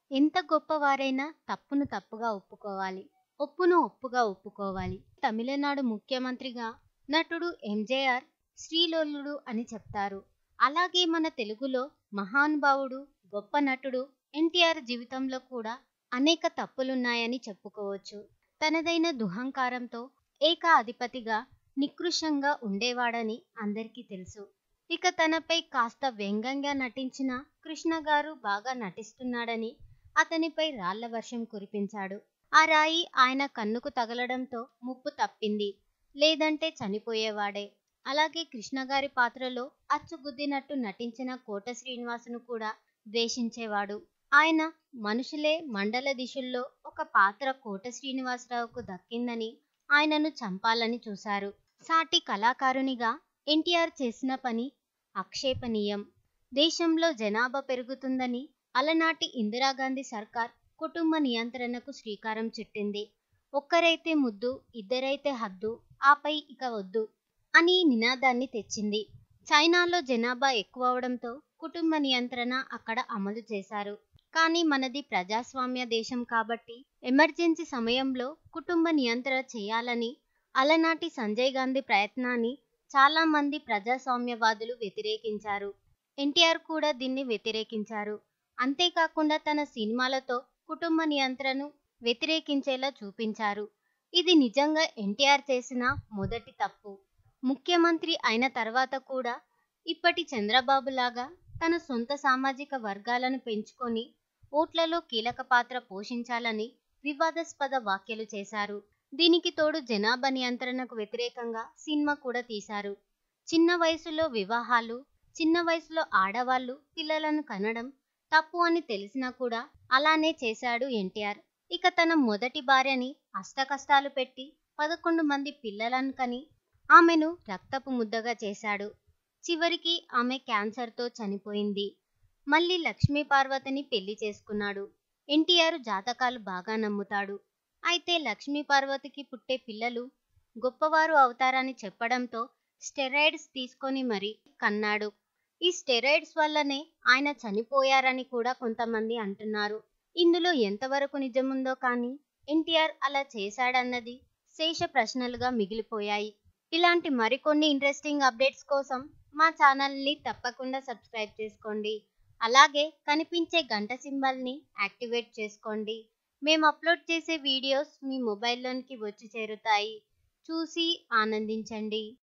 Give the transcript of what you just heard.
ఎంత గొప్పవారైనా తప్పును తప్పుగా ఒప్పుకోవాలి ఒప్పును ఒప్పుగా ఒప్పుకోవాలి తమిళనాడు ముఖ్యమంత్రిగా నటుడు ఎంజేఆర్ శ్రీలోలుడు అని చెప్తారు అలాగే మన తెలుగులో మహానుభావుడు గొప్ప నటుడు ఎన్టీఆర్ జీవితంలో కూడా అనేక తప్పులున్నాయని చెప్పుకోవచ్చు తనదైన దుహంకారంతో ఏకాధిపతిగా నికృష్టంగా ఉండేవాడని అందరికీ తెలుసు ఇక తనపై కాస్త వ్యంగ్యంగా నటించిన కృష్ణ గారు బాగా నటిస్తున్నాడని అతనిపై రాళ్ల వర్షం కురిపించాడు ఆ రాయి ఆయన కన్నుకు తగలడంతో ముప్పు తప్పింది లేదంటే చనిపోయేవాడే అలాగే కృష్ణ గారి పాత్రలో అచ్చుగుద్దినట్టు నటించిన కోట శ్రీనివాసును కూడా ద్వేషించేవాడు ఆయన మనుషులే మండల దిశల్లో ఒక పాత్ర కోట శ్రీనివాసరావుకు దక్కిందని ఆయనను చంపాలని చూశారు సాటి కళాకారునిగా ఎన్టీఆర్ చేసిన పని అక్షేపణీయం దేశంలో జనాభా పెరుగుతుందని అలనాటి ఇందిరాగాంధీ సర్కార్ కుటుంబ నియంత్రణకు శ్రీకారం చుట్టింది ఒక్కరైతే ముద్దు ఇద్దరైతే హద్దు ఆపై ఇక వద్దు అని నినాదాన్ని తెచ్చింది చైనాలో జనాభా ఎక్కువ అవడంతో కుటుంబ నియంత్రణ అక్కడ అమలు చేశారు కానీ మనది ప్రజాస్వామ్య దేశం కాబట్టి ఎమర్జెన్సీ సమయంలో కుటుంబ నియంత్రణ చేయాలని అలనాటి సంజయ్ గాంధీ ప్రయత్నాన్ని చాలా మంది ప్రజాస్వామ్యవాదులు వ్యతిరేకించారు ఎన్టీఆర్ కూడా దీన్ని వ్యతిరేకించారు అంతేకాకుండా తన సినిమాలతో కుటుంబ నియంత్రణను వ్యతిరేకించేలా చూపించారు ఇది నిజంగా ఎన్టీఆర్ చేసిన మొదటి తప్పు ముఖ్యమంత్రి అయిన తర్వాత కూడా ఇప్పటి చంద్రబాబు లాగా తన సొంత సామాజిక వర్గాలను పెంచుకొని ఓట్లలో కీలక పాత్ర పోషించాలని వివాదాస్పద వ్యాఖ్యలు చేశారు దీనికి తోడు జనాభా నియంత్రణకు వ్యతిరేకంగా సినిమా కూడా తీశారు చిన్న వయసులో వివాహాలు చిన్న వయసులో ఆడవాళ్లు పిల్లలను కనడం తప్పు అని తెలిసినా కూడా అలానే చేశాడు ఎన్టీఆర్ ఇక తన మొదటి భార్యని అష్టకష్టాలు పెట్టి పదకొండు మంది పిల్లలను కని ఆమెను రక్తపు ముద్దగా చేశాడు చివరికి ఆమె క్యాన్సర్తో చనిపోయింది మళ్ళీ లక్ష్మీ పార్వతిని పెళ్లి చేసుకున్నాడు ఎన్టీఆర్ జాతకాలు బాగా నమ్ముతాడు అయితే లక్ష్మీ పార్వతికి పుట్టే పిల్లలు గొప్పవారు అవుతారని చెప్పడంతో స్టెరాయిడ్స్ తీసుకొని మరి కన్నాడు ఈ స్టెరాయిడ్స్ వల్లనే ఆయన చనిపోయారని కూడా కొంతమంది అంటున్నారు ఇందులో ఎంతవరకు నిజముందో కానీ ఎన్టీఆర్ అలా చేశాడన్నది శేష ప్రశ్నలుగా మిగిలిపోయాయి ఇలాంటి మరికొన్ని ఇంట్రెస్టింగ్ అప్డేట్స్ కోసం మా ఛానల్ని తప్పకుండా సబ్స్క్రైబ్ చేసుకోండి అలాగే కనిపించే గంట సింబల్ని యాక్టివేట్ చేసుకోండి మేము అప్లోడ్ చేసే వీడియోస్ మీ మొబైల్లోనికి వచ్చి చేరుతాయి చూసి ఆనందించండి